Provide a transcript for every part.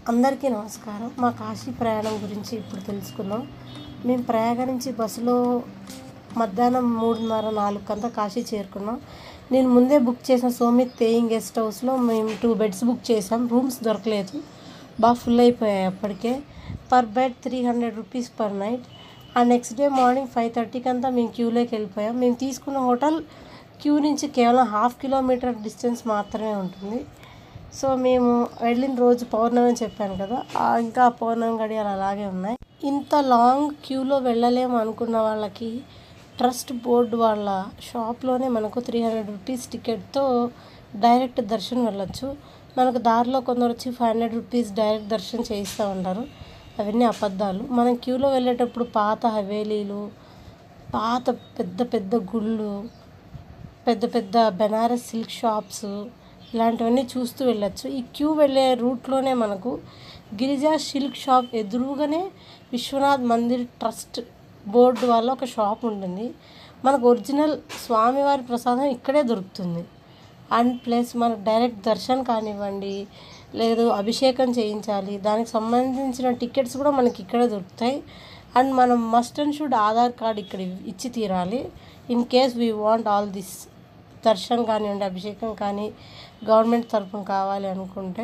అందరికీ నమస్కారం మా కాశీ ప్రయాణం గురించి ఇప్పుడు తెలుసుకుందాం మేము ప్రయాగ నుంచి బస్సులో మధ్యాహ్నం మూడున్నర నాలుగు కంతా కాశీ చేరుకున్నాం నేను ముందే బుక్ చేసిన సోమిత్ పేయింగ్ గెస్ట్ హౌస్లో మేము టూ బెడ్స్ బుక్ చేసాం రూమ్స్ దొరకలేదు బాగా ఫుల్ అయిపోయాయి అప్పటికే per bed three hundred rupees per night ఆ నెక్స్ట్ డే మార్నింగ్ ఫైవ్ థర్టీకి అంతా మేము క్యూలోకి వెళ్ళిపోయాం మేము తీసుకున్న హోటల్ క్యూ నుంచి కేవలం హాఫ్ కిలోమీటర్ డిస్టెన్స్ మాత్రమే ఉంటుంది సో మేము వెళ్ళిన రోజు పౌర్ణమి అని చెప్పాను కదా ఆ ఇంకా ఆ పౌర్ణమి గడియాలు అలాగే ఉన్నాయి ఇంత లాంగ్ క్యూలో వెళ్ళలేము అనుకున్న వాళ్ళకి ట్రస్ట్ బోర్డు వాళ్ళ షాప్లోనే మనకు త్రీ హండ్రెడ్ రూపీస్ టికెట్తో డైరెక్ట్ దర్శనం వెళ్ళొచ్చు మనకు దారిలో కొందరు వచ్చి ఫైవ్ హండ్రెడ్ రూపీస్ డైరెక్ట్ దర్శనం చేయిస్తూ ఉంటారు అవన్నీ అబద్ధాలు మనం క్యూలో వెళ్ళేటప్పుడు పాత హవేలీలు పాత పెద్ద పెద్ద గుళ్ళు పెద్ద పెద్ద బెనారస్ సిల్క్ షాప్స్ ఇలాంటివన్నీ చూస్తూ వెళ్ళొచ్చు ఈ క్యూ వెళ్ళే రూట్లోనే మనకు గిరిజా సిల్క్ షాప్ ఎదురుగానే విశ్వనాథ్ మందిర్ ట్రస్ట్ బోర్డు వల్ల ఒక షాప్ ఉంటుంది మనకు ఒరిజినల్ స్వామివారి ప్రసాదం ఇక్కడే దొరుకుతుంది అండ్ ప్లస్ మనకు డైరెక్ట్ దర్శనం కానివ్వండి లేదు అభిషేకం చేయించాలి దానికి సంబంధించిన టికెట్స్ కూడా మనకి ఇక్కడే దొరుకుతాయి అండ్ మనం must and should Aadhaar card ఇక్కడ ఇచ్చి తీరాలి in case we want all this దర్శనం కానివ్వండి అభిషేకం కానీ గవర్నమెంట్ తరఫున కావాలి అనుకుంటే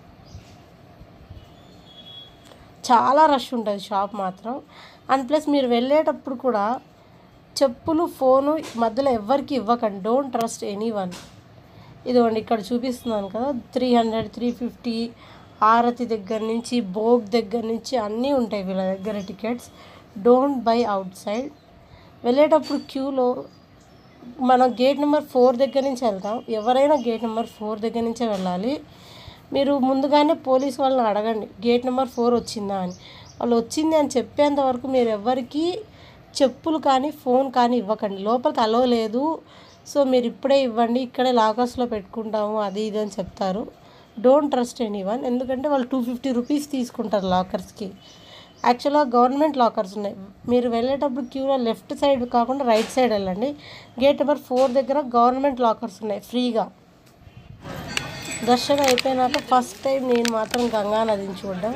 చాలా రష్ ఉంటుంది షాప్ మాత్రం అండ్ ప్లస్ మీరు వెళ్ళేటప్పుడు కూడా చెప్పులు ఫోను మధ్యలో ఎవ్వరికి ఇవ్వకండి డోంట్ ట్రస్ట్ ఎనీ వన్ ఇదిగోండి ఇక్కడ చూపిస్తున్నాను కదా త్రీ హండ్రెడ్ త్రీ ఫిఫ్టీ ఆరతి దగ్గర నుంచి భోగ్ దగ్గర నుంచి అన్నీ ఉంటాయి వీళ్ళ దగ్గర tickets don't buy outside వెళ్ళేటప్పుడు క్యూలో మనం గేట్ నెంబర్ ఫోర్ దగ్గర నుంచి వెళ్తాం ఎవరైనా గేట్ నెంబర్ ఫోర్ దగ్గర నుంచే వెళ్ళాలి మీరు ముందుగానే పోలీస్ వాళ్ళని అడగండి గేట్ నెంబర్ ఫోర్ వచ్చిందా అని వాళ్ళు వచ్చింది అని చెప్పేంత వరకు మీరు ఎవరికి చెప్పులు కానీ ఫోన్ కానీ ఇవ్వకండి లోపలికి అలో లేదు సో మీరు ఇప్పుడే ఇవ్వండి ఇక్కడే లాకర్స్లో పెట్టుకుంటాము అది ఇది అని చెప్తారు డోంట్ ట్రస్ట్ ఎనీ వన్ ఎందుకంటే వాళ్ళు టూ ఫిఫ్టీ రూపీస్ తీసుకుంటారు లాకర్స్కి యాక్చువల్గా గవర్నమెంట్ లాకర్స్ ఉన్నాయి మీరు వెళ్ళేటప్పుడు క్యూలో లెఫ్ట్ సైడ్ కాకుండా రైట్ సైడ్ వెళ్ళండి గేట్ నెంబర్ ఫోర్ దగ్గర గవర్నమెంట్ లాకర్స్ ఉన్నాయి ఫ్రీగా దర్శనం అయిపోయినాక ఫస్ట్ టైం నేను మాత్రం గంగా నదిని చూడడం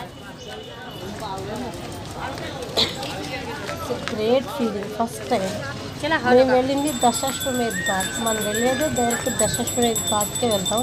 గ్రేట్ ఫీలింగ్ ఫస్ట్ టైం మేము వెళ్ళింది దశాశ్వమేధ్ ఘాట్ మనం వెళ్ళేది డైరెక్ట్ దశాశ్వమేధ్ ఘాట్కే వెళ్తాం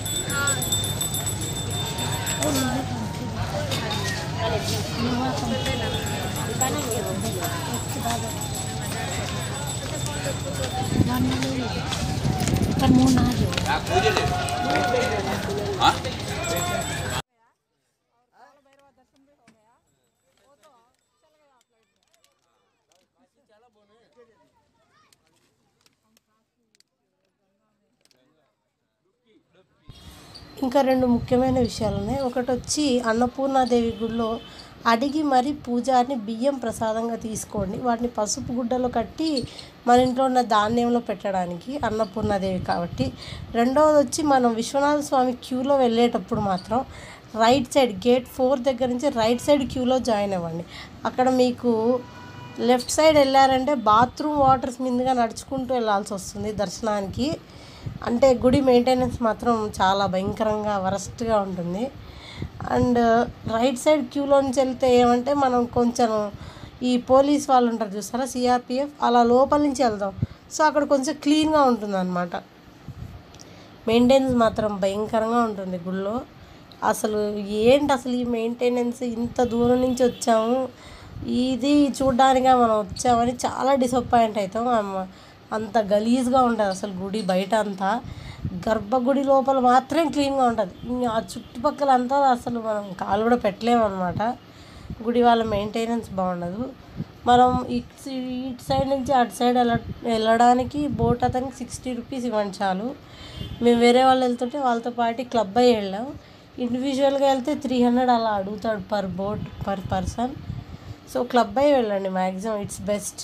ఇంకా రెండు ముఖ్యమైన విషయాలు ఉన్నాయి ఒకటి వచ్చి అన్నపూర్ణాదేవి గుడిలో అడిగి మరీ పూజారిని బియ్యం ప్రసాదంగా తీసుకోండి వాటిని పసుపు గుడ్డలో కట్టి మన ఇంట్లో ఉన్న ధాన్యంలో పెట్టడానికి అన్నపూర్ణాదేవి కాబట్టి రెండవది వచ్చి మనం విశ్వనాథ స్వామి క్యూలో వెళ్ళేటప్పుడు మాత్రం రైట్ సైడ్ గేట్ ఫోర్ దగ్గర నుంచి రైట్ సైడ్ క్యూలో జాయిన్ అవ్వండి అక్కడ మీకు లెఫ్ట్ సైడ్ వెళ్ళారంటే బాత్రూమ్ వాటర్స్ మీదుగా నడుచుకుంటూ వెళ్ళాల్సి వస్తుంది దర్శనానికి అంటే గుడి మెయింటెనెన్స్ మాత్రం చాలా భయంకరంగా వరస్ట్గా ఉంటుంది అండ్ రైట్ సైడ్ క్యూలో నుంచి వెళ్తే ఏమంటే మనం కొంచెం ఈ పోలీస్ వాళ్ళు ఉంటారు చూస్తారా సిఆర్పిఎఫ్ అలా లోపల నుంచి వెళ్దాం సో అక్కడ కొంచెం క్లీన్గా ఉంటుంది అనమాట మెయింటెనెన్స్ మాత్రం భయంకరంగా ఉంటుంది గుళ్ళో అసలు ఏంటి అసలు ఈ మెయింటెనెన్స్ ఇంత దూరం నుంచి వచ్చాము ఇది చూడ్డానిగా మనం వచ్చామని చాలా డిసప్పాయింట్ అవుతాం అమ్మ- అంత గలీజ్గా ఉంటుంది అసలు గుడి బయట అంతా గర్భగుడి లోపల మాత్రమే క్లీన్గా ఉంటుంది ఇంకా ఆ చుట్టుపక్కల అంతా అసలు మనం కాలు కూడా పెట్టలేము అనమాట గుడి వాళ్ళ మెయింటెనెన్స్ బాగుండదు మనం ఇటు ఇటు సైడ్ నుంచి అటు సైడ్ వెళ్ళ వెళ్ళడానికి బోట్ అతనికి సిక్స్టీ రూపీస్ ఇవ్వండి చాలు మేము వేరే వాళ్ళు వెళ్తుంటే వాళ్ళతో పాటు క్లబ్ అయ్యి వెళ్ళాం ఇండివిజువల్గా వెళ్తే త్రీ హండ్రెడ్ అలా అడుగుతాడు per boat per person so club అయ్యి వెళ్ళండి మ్యాక్సిమం ఇట్స్ బెస్ట్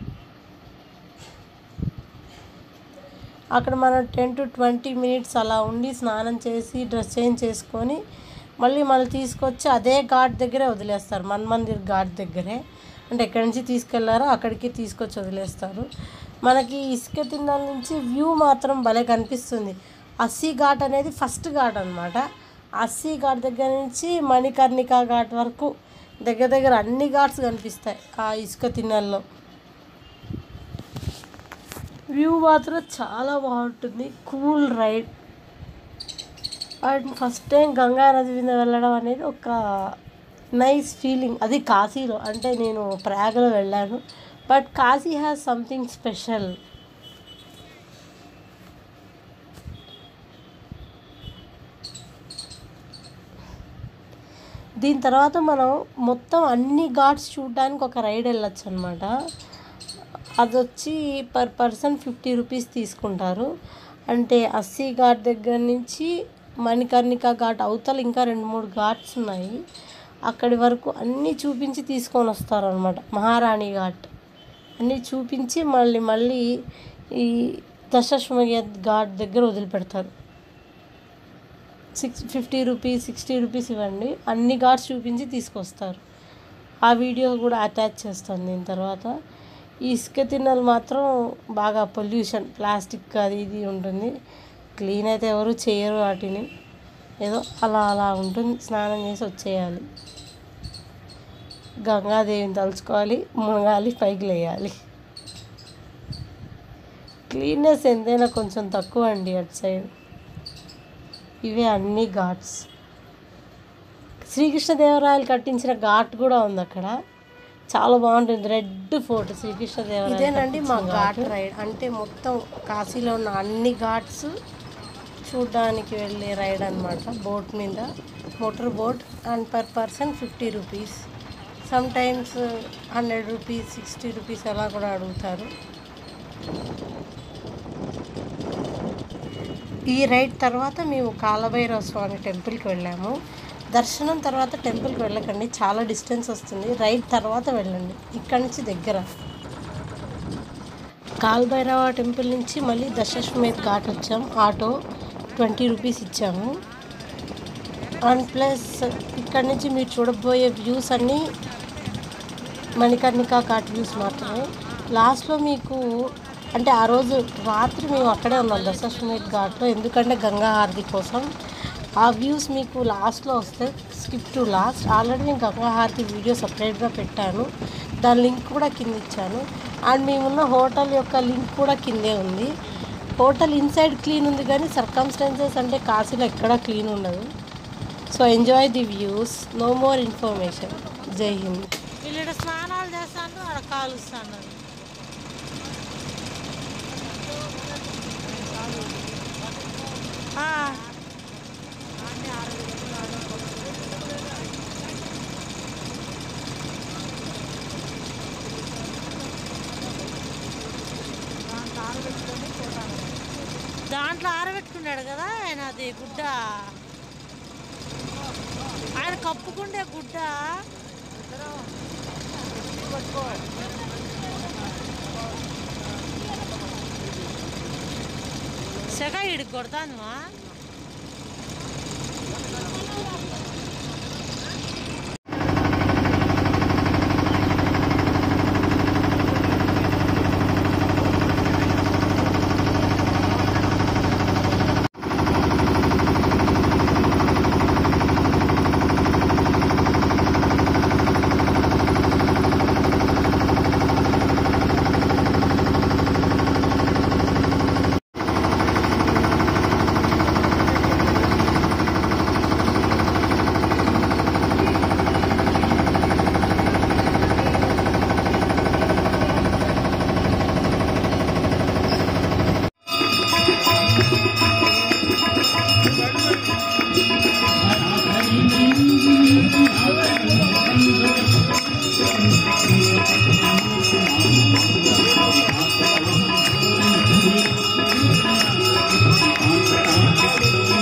అక్కడ మనం టెన్ టు ట్వంటీ మినిట్స్ అలా ఉండి స్నానం చేసి డ్రెస్ చేంజ్ చేసుకొని మళ్ళీ మళ్ళీ తీసుకొచ్చి అదే ఘాట్ దగ్గరే వదిలేస్తారు మన్ మందిర్ ఘాట్ దగ్గరే అంటే ఎక్కడి నుంచి తీసుకెళ్లారో అక్కడికి తీసుకొచ్చి వదిలేస్తారు మనకి ఇసుక తిన్నాల నుంచి వ్యూ మాత్రం భలే కనిపిస్తుంది అస్సీ ఘాట్ అనేది ఫస్ట్ ఘాట్ అనమాట అస్సీ ఘాట్ దగ్గర నుంచి మణికర్ణిక ఘాట్ వరకు దగ్గర దగ్గర అన్ని ఘాట్స్ కనిపిస్తాయి ఆ ఇసుక తిన్నెల్లో వ్యూ మాత్రం చాలా బాగుంటుంది cool ride and first time Ganga నది మీద వెళ్ళడం అనేది ఒక నైస్ ఫీలింగ్ అది కాశీలో అంటే నేను ప్రయాగలో వెళ్ళాను but Kashi has something special దీని తర్వాత మనం మొత్తం అన్ని ఘాట్స్ చూడడానికి ఒక రైడ్ వెళ్ళొచ్చు అనమాట అది వచ్చి పర్ పర్సన్ ఫిఫ్టీ రూపీస్ తీసుకుంటారు అంటే అస్సీ ఘాట్ దగ్గర నుంచి మణికర్ణిక ఘాట్ అవతల ఇంకా రెండు మూడు ఘాట్స్ ఉన్నాయి అక్కడి వరకు అన్నీ చూపించి తీసుకొని వస్తారనమాట మహారాణి ఘాట్ అన్నీ చూపించి మళ్ళీ మళ్ళీ ఈ దశాశ్వమయ్య ఘాట్ దగ్గర వదిలిపెడతారు six fifty rupees sixty rupees ఇవ్వండి అన్ని ఘాట్స్ చూపించి తీసుకొస్తారు ఆ వీడియో కూడా అటాచ్ చేస్తాను దీని తర్వాత ఈ ఇసుక తిన్నలు మాత్రం బాగా పొల్యూషన్ ప్లాస్టిక్ అది ఇది ఉంటుంది క్లీన్ అయితే ఎవరు చేయరు వాటిని ఏదో అలా అలా ఉంటుంది స్నానం చేసి వచ్చేయాలి గంగాదేవిని తలుచుకోవాలి మునగాలి పైకి లేయాలి క్లీన్నెస్ ఎంతైనా కొంచెం తక్కువ అండి అటు సైడ్ ఇవే అన్ని ఘాట్స్ శ్రీకృష్ణదేవరాయలు కట్టించిన ఘాట్ కూడా ఉంది అక్కడ చాలా బాగుంటుంది రెడ్ ఫోర్ట్ శ్రీకృష్ణదేవరాయలు ఇదేనండి మా ఘాట్ రైడ్ అంటే మొత్తం కాశీలో ఉన్న అన్ని ఘాట్స్ చూడడానికి వెళ్ళే రైడ్ అనమాట బోట్ మీద motor boat and per person fifty rupees sometimes hundred rupees sixty rupees అలా కూడా అడుగుతారు ఈ రైడ్ తర్వాత మేము కాలభైరవ స్వామి టెంపుల్కి వెళ్ళాము దర్శనం తర్వాత టెంపుల్కి వెళ్ళకండి చాలా డిస్టెన్స్ వస్తుంది రైడ్ తర్వాత వెళ్ళండి ఇక్కడి నుంచి దగ్గర కాలభైరవ టెంపుల్ నుంచి మళ్ళీ దశాశ్వమేధ్ ఘాట్ వచ్చాం ఆటో ట్వంటీ రూపీస్ ఇచ్చాము అండ్ ప్లస్ ఇక్కడ నుంచి మీరు చూడబోయే వ్యూస్ అన్నీ మణికర్ణిక ఘాట్ వ్యూస్ మాత్రమే లాస్ట్లో మీకు అంటే ఆ రోజు రాత్రి మేము అక్కడే ఉన్నాం దశాశ్వమేధ్ ఘాట్లో ఎందుకంటే గంగా హారతి కోసం ఆ వ్యూస్ మీకు లాస్ట్లో వస్తాయి స్కిప్ టు లాస్ట్ ఆల్రెడీ నేను గంగా హారతి వీడియో సపరేట్గా పెట్టాను దాని లింక్ కూడా కింద ఇచ్చాను అండ్ మేమున్న హోటల్ యొక్క లింక్ కూడా కిందే ఉంది హోటల్ ఇన్సైడ్ క్లీన్ ఉంది కానీ సర్కమ్స్టాన్సెస్ అంటే కాశీలో ఎక్కడా క్లీన్ ఉండదు so enjoy the views no more information జై హింద్ వీళ్ళు స్నానాలు చేస్తాను ఆడ కాలుస్తాను దాంట్లో ఆరబెట్టుకున్నాడు కదా ఆయన అది గుడ్డ ఆయన కప్పుకుండే గుడ్డ సెగ ఇడికి కొడతాను Thank